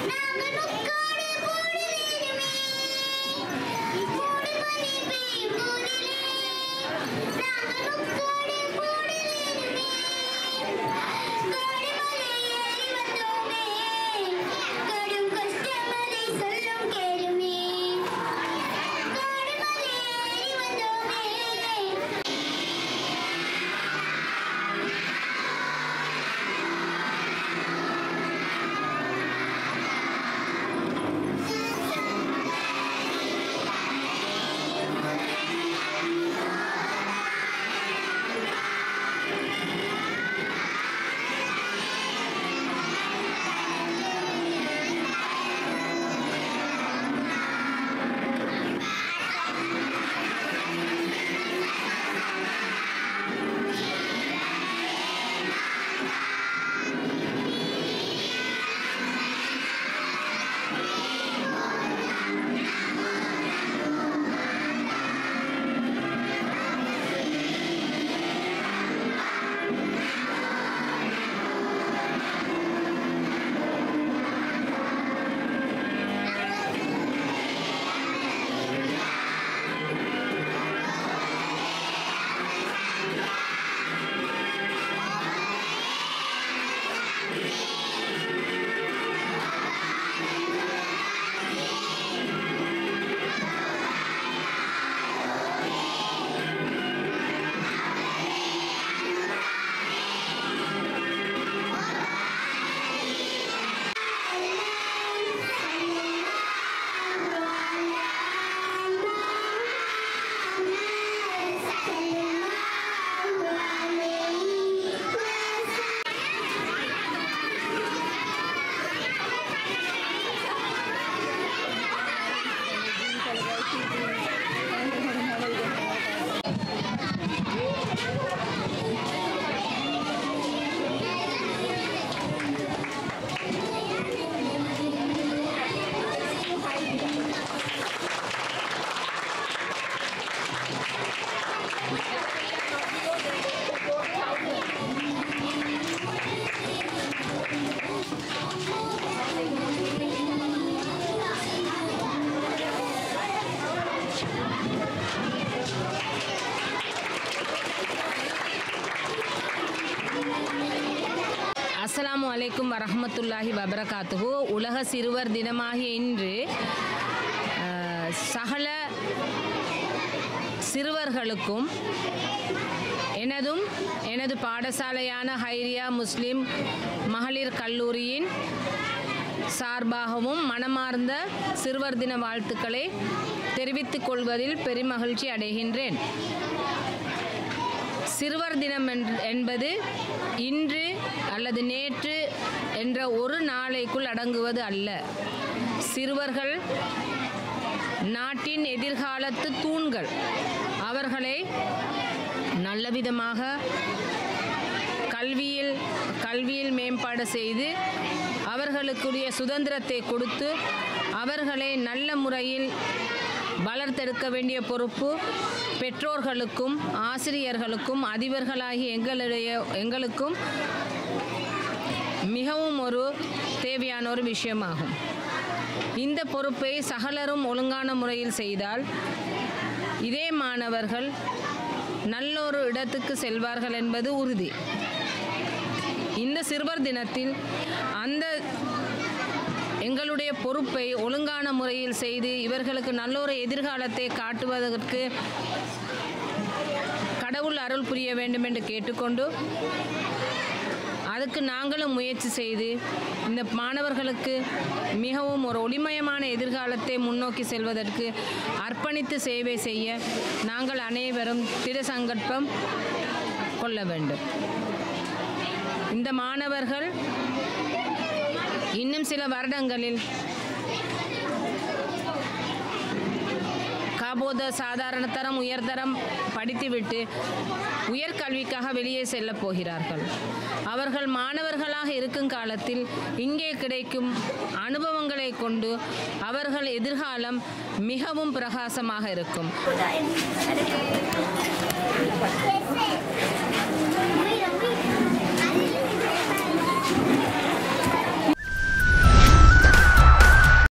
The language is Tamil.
அஸ்ஸலாமு அலைக்கும் வரஹ்மத்துல்லாஹி வபரகாத்துஹு உலக சிறுவர் தினமாகிய இன்று அஹ், சகல சிறுவர்களுக்கும் எனதும் எனது பாடசாலையான ஹைரியா முஸ்லிம் மகளிர் கல்லூரியின் சார்பாகவும் மனமார்ந்த சிறுவர் தின வாழ்த்துக்களை தெரிவித்துக் கொள்வதில் பெருமகிழ்ச்சி அடைகின்றேன் சிறுவர் தினம் என்- என்பது இன்று அல்லது நேற்று என்ற ஒரு நாளைக்குள் அடங்குவது அல்ல சிறுவர்கள் நாட்டின் எதிர்காலத்து தூண்கள் அவர்களை நல்லவிதமாக கல்வியில் கல்வியில் மேம்பாடு செய்து அவர்களுக்குரிய சுதந்திரத்தை கொடுத்து அவர்களை நல்ல முறையில் வளர்த்தெடுக்க வேண்டிய பொறுப்பு பெற்றோர்களுக்கும் ஆசிரியர்களுக்கும் அதிபர்களாகிய எங்களுடைய எங்களுக்கும் மிகவும் ஒரு தேவையான ஒரு விஷயமாகும் இந்த பொறுப்பை சகலரும் ஒழுங்கான முறையில் செய்தால் இதே மாணவர்கள் நல்லொரு இடத்துக்கு செல்வார்கள் என்பது உறுதி இந்த சிறுவர் தினத்தில் அந்த எங்களுடைய பொறுப்பை ஒழுங்கான முறையில் செய்து இவர்களுக்கு நல்லொரு எதிர்காலத்தை காட்டுவதற்கு கடவுள் அருள் புரிய வேண்டும் என்று கேட்டுக்கொண்டு அதுக்கு நாங்களும் முயற்சி செய்து இந்த மாணவர்களுக்கு மிகவும் ஒரு ஒளிமயமான எதிர்காலத்தை முன்னோக்கி செல்வதற்கு அர்ப்பணித்து சேவை செய்ய நாங்கள் அனைவரும் திட சங்கல்பம் கொள்ள வேண்டும் இந்த மாணவர்கள் இன்னும் சில வருடங்களில் காபோத சாதாரண தரம் உயர்தரம் படித்துவிட்டு உயர்கல்விக்காக வெளியே செல்லப் போகிறார்கள் அவர்கள் மாணவர்களாக இருக்கும் காலத்தில் இங்கே கிடைக்கும் அனுபவங்களை கொண்டு அவர்கள் எதிர்காலம் மிகவும் பிரகாசமாக இருக்கும் Yes,